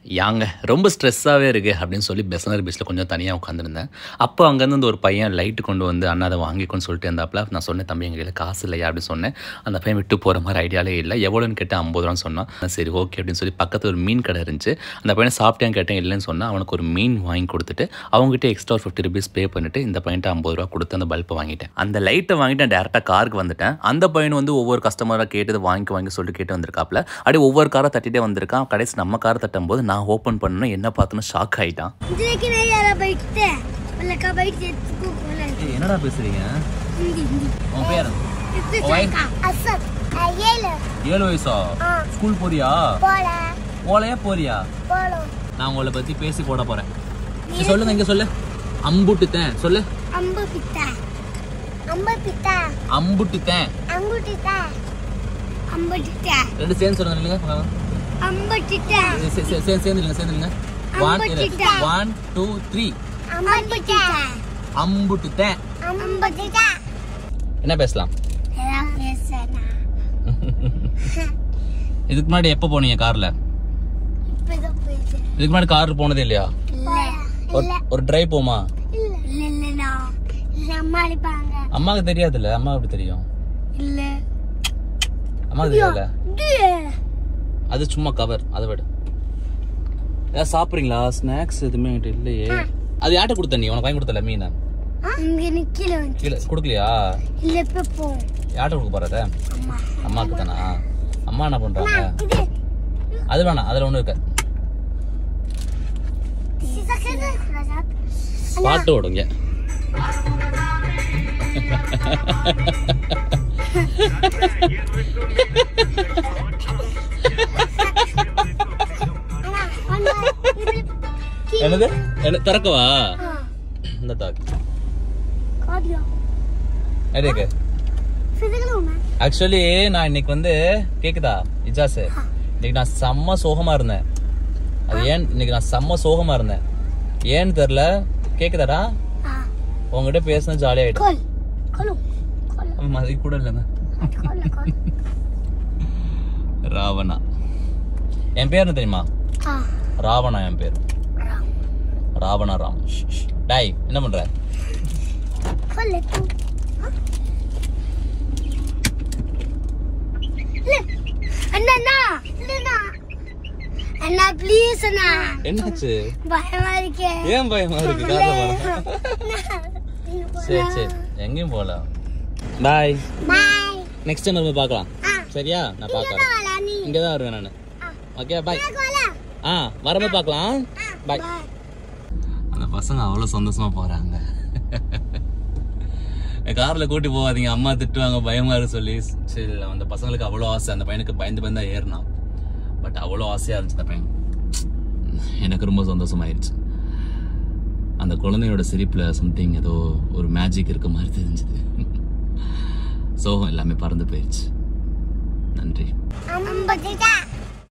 யாங்க ரொம்ப ஸ்ட்ரெஸ்ஸாகவே இருக்குது அப்படின்னு சொல்லி பெசனர் பீச்சில் கொஞ்சம் தனியாக உட்காந்துருந்தேன் அப்போ அங்கேருந்து இந்த ஒரு பையன் லைட்டு கொண்டு வந்து அண்ணா அதை வாங்கிக்கோன்னு சொல்லிட்டு இருந்தாப்புல நான் சொன்னேன் தம்பி எங்கள் கையில் காசு இல்லையா அப்படின்னு சொன்னேன் அந்த பையன் விட்டு போகிற மாதிரி ஐடியாலே இல்லை எவ்வளோன்னு கேட்டேன் ஐம்பது ரூபான்னு சொன்னான் நான் சரி ஓகே அப்படின்னு சொல்லி பக்கத்தில் ஒரு மீன் கடை இருந்துச்சு அந்த பையனை சாப்பிட்டேன் கேட்டேன் இல்லைன்னு சொன்னால் அவனுக்கு ஒரு மீன் வாங்கி கொடுத்துட்டு அவங்ககிட்ட எக்ஸ்ட்ரா ஒரு ஃபிஃப்டி ருபீஸ் பே பண்ணிட்டு இந்த பையன்ட்ட ஐம்பது ரூபா கொடுத்து அந்த பல்பை வாங்கிட்டேன் அந்த லைட்டை வாங்கிட்டு டேரெக்டாக காருக்கு வந்துட்டேன் அந்த பையன் வந்து ஒவ்வொரு கஸ்டமராக கேட்டது வாங்கி வாங்கி சொல்லிட்டு கேட்டு வந்திருக்காப்ல அப்படியே ஒவ்வொரு காரை தட்டிட்டே வந்திருக்கான் கடைசி நம்ம காரை தட்டும் போது நான் ஓப்பன் பண்ணணும் என்ன பார்த்தோன்னு ஷாக் ஆயிட்டான் இதுக்கு நான் யாரா போயிட்டு இல்லக்கா போயிட்டு எடுத்துக்கோ போல என்னடா பேசுறீங்க ஹிந்தி ஹிந்தி உன் பேர் இது ஒய். சாக்கா அசத் ஏழு ஏழு வயசா ஆ. ஸ்கூல் போறியா போல போலையா போறியா போலும் நான் உங்களை பத்தி பேசி போட போறேன் இங்க சொல்லுங்க இங்க சொல்லு அம்புட்டுத்தேன் சொல்லு அம்பு பித்தா அம்பு பித்தா அம்புட்டுத்தேன் அங்குட்டித்தா அம்பு டித்தா ரெண்டு சேர்ந்து சொல்லுங்க இல்லைங்க அம்பு டித்தா சேர்ந்துருங்க சேர்ந்துருங்க ஒன் அம்புட்டுத்தேன். ஒன் டூ த்ரீ அம்பு டித்தா அம்புட்டுத்தேன் அம்பு டித்தா என்ன பேசலாம் ஏதாவது பேசனா இதுக்கு முன்னாடி எப்போ போனீங்க கார்ல இப்பதான் போயிட்டு இதுக்கு முன்னாடி கார் போனதே இல்லையா இல்ல ஒரு ஒரு டிரைவ் போமா இல்ல இல்ல இல்ல இல்ல அம்மா அடிப்பாங்க அம்மாவுக்கு தெரியாதுல்ல அம்மா எப்படி தெரியும் இல்ல அம்மாவுக்கு தெரியாதுல்ல இது அது சும்மா கவர் அதை விட ஏதாவது சாப்பிட்றீங்களா ஸ்நாக்ஸ் எதுவுமே என்கிட்ட இல்லையே அது யார்கிட்ட கொடுத்த நீ உனக்கு வாங்கி கொடுத்தல மீன் இங்க நிக்கல வந்து கீழே கொடுக்கலையா இல்ல இப்ப போவோம் யார்கிட்ட கொடுக்க போறத அம்மா அம்மாவுக்கு தானா அம்மா என்ன பண்றாங்க இது அது வேணாம் அதுல ஒண்ணு இருக்க பாட்டு ஓடுங்க என்னது என்ன திறக்கவா இந்த தாக்கு எதுக்கு ஆக்சுவலி நான் இன்னைக்கு வந்து கேக்குதா இஜாஸ் இன்னைக்கு நான் செம்ம சோகமா இருந்தேன் அது ஏன் இன்னைக்கு நான் செம்ம சோகமா இருந்தேன் ஏன்னு தெரியல கேக்குதாடா உங்ககிட்ட பேசினா ஜாலியா ஆயிடும் ஆமா, அது கூட இல்லைங்க ராவணா என் பேர் என்ன தெரியுமா ராவணா என் பேர் ராவணா ராம் டாய் என்ன பண்ற அண்ணா அண்ணா ப்ளீஸ் அண்ணா என்னாச்சு பயமா இருக்கே ஏன் பயமா இருக்கு காரணம் சரி சரி எங்கேயும் போகல பாய் பாய் நெக்ஸ்ட் டைம் வரும்போது பார்க்கலாம் சரியா நான் பார்க்கறேன் வாடா நீ இங்கே தான் வருவேன் நான் ஓகே பாய் வாடா ஆ வரும்போது பார்க்கலாம் பாய் அந்த பசங்க அவ்வளோ சந்தோஷமா போறாங்க கார்ல கூட்டி போகாதீங்க அம்மா திட்டுவாங்க பயமா இருக்கு சொல்லி சரி இல்ல, அந்த பசங்களுக்கு அவ்வளோ ஆசை அந்த பையனுக்கு பயந்து பயந்தா ஏறினான் பட் அவ்வளோ ஆசையா இருந்துச்சு அந்த பையன் எனக்கு ரொம்ப சந்தோஷமாயிருச்சு அந்த குழந்தையோட சிரிப்புல சம்திங் ஏதோ ஒரு மேஜிக் இருக்க மாதிரி தெரிஞ்சுது சோகம் எல்லாமே பறந்து போயிருச்சு நன்றி அம்பத்திட்டா